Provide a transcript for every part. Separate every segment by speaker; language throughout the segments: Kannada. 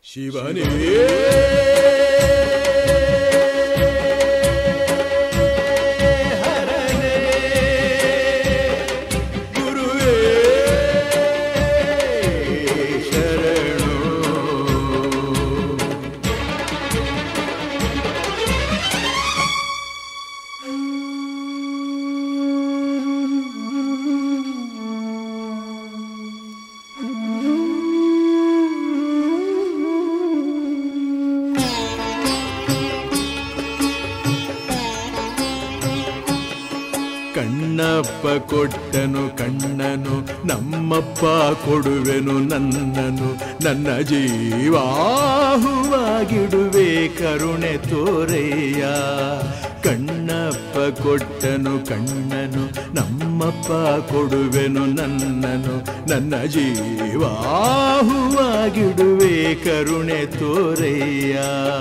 Speaker 1: ಶಿವನೇ ಹರನೇ ಗುರುವೇ ಶರಣು ಕಣ್ಣಪ್ಪ ಕೊಟ್ಟನು ಕಣ್ಣನು ನಮ್ಮಪ್ಪ ಕೊಡುವೆನು ನನ್ನನು ನನ್ನ ಜೀವಾಹುವಾಗಿಡುವೆ ಕರುಣೆ ತೋರೆಯ ಕಣ್ಣಪ್ಪ ಕೊಟ್ಟನು ಕಣ್ಣನು ನಮ್ಮಪ್ಪ ಕೊಡುವೆನು ನನ್ನನು ನನ್ನ ಜೀವಾಹುವಾಗಿಡುವೆ ಕರುಣೆ ತೋರೆಯ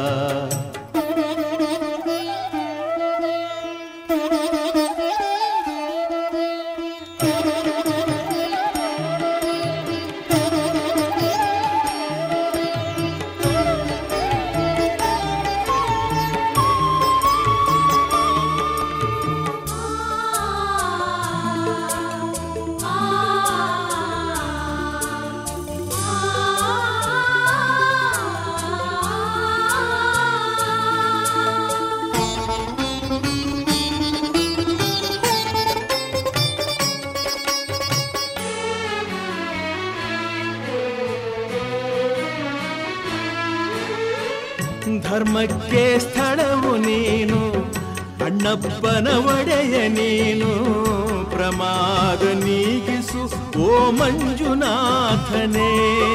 Speaker 1: ಧರ್ಮಕ್ಕೆ ಸ್ಥಳವು ನೀನು ಅಣ್ಣಪ್ಪನ ಒಡೆಯ ನೀನು ಪ್ರಮಾದ ನೀಗಿಸು ಓ ಮಂಜುನಾಥನೇ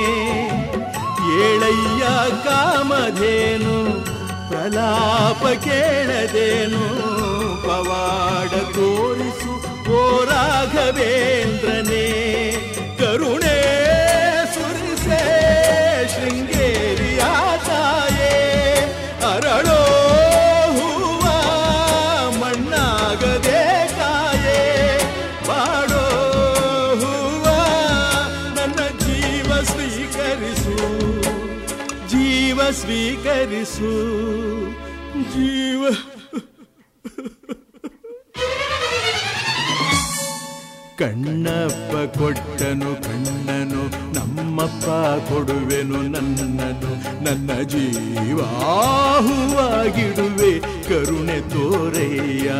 Speaker 1: ಏಳಯ್ಯ ಕಾಮಧೇನು ಪ್ರಲಾಪ ಕೇಳದೇನು ಪವಾಡ ತೋರಿಸು ಓ ರಾಘವೇಂದ್ರನೇ ಕರುಣೆ ಸುರಿಸೆ ಶೃಂಗೇರಿಯ ತಾಯೇ ಅರಳೋ ಹೂವ ಮಣ್ಣಾಗದೆ ಕಾಯೇ ಬಾಡೋ ಹೂವ ನನ್ನ ಜೀವ ಸ್ವೀಕರಿಸು ಜೀವ ಸ್ವೀಕರಿಸು ಜೀವ ಕಣ್ಣಪ್ಪ ಕೊಟ್ಟನು ಕಣ್ಣನು ನಮ್ಮಪ್ಪ ಕೊಡುವೆನು ನನ್ನನು ನನ್ನ ಜೀವಾಹುವಾಗಿಡುವೆ ಕರುಣೆ ತೋರೆಯ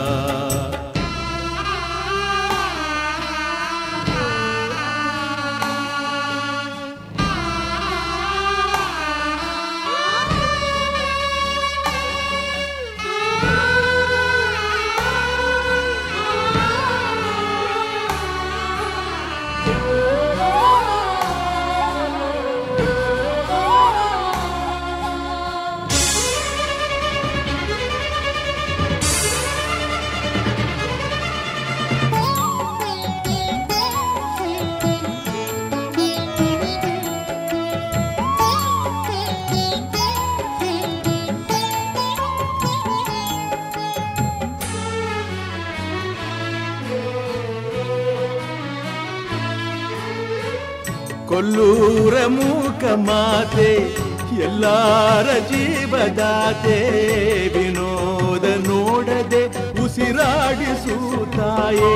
Speaker 1: ಕೊಲ್ಲೂರ ಮೂಕ ಮಾತೆ ಎಲ್ಲಾರ ಜೀವದಾತೆ ವಿನೋದ ನೋಡದೆ ಉಸಿರಾಡಿಸುತ್ತಾಯೇ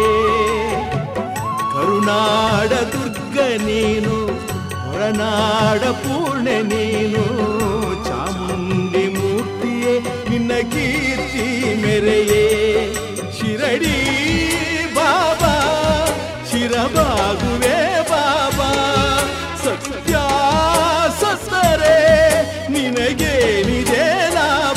Speaker 1: ಕರುನಾಡ ದುರ್ಗ ನೀನು ಹೊರನಾಡ ಪೂರ್ಣೆ ನೀನು ಚಾಮುಂಡಿ ಮೂರ್ತಿಯೇ ನಿನ್ನ ಕೀರ್ತಿ ಮೆರೆಯೇ ಶಿರಡಿ ಬಾಬಾ ಶಿರಬಾಗುವೆ ಬಾಬಾ ಸತ್ಯ ಸತ್ತರೆ ನಿನಗೆ ನಿಜೆ ಲಾಭ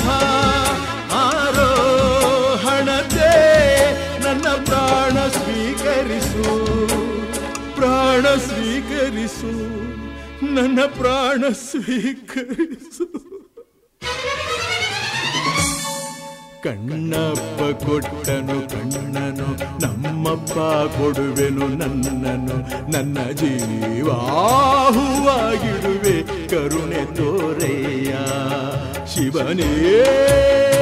Speaker 1: ಆರೋಹಣತೆ ನನ್ನ ಪ್ರಾಣ ಸ್ವೀಕರಿಸು ಪ್ರಾಣ ಸ್ವೀಕರಿಸು ನನ್ನ ಪ್ರಾಣ ಸ್ವೀಕರಿಸು ಕಣ್ಣಪ್ಪ ಕೊಟ್ಟನು ಕಣ್ಣನು ನಮ್ಮಪ್ಪ ಕೊಡುವೆನು ನನ್ನನು ನನ್ನ ಜೀವಾಹುವಾಗಿಡುವೆ ಕರುಣೆ ತೋರೆಯ ಶಿವನೇ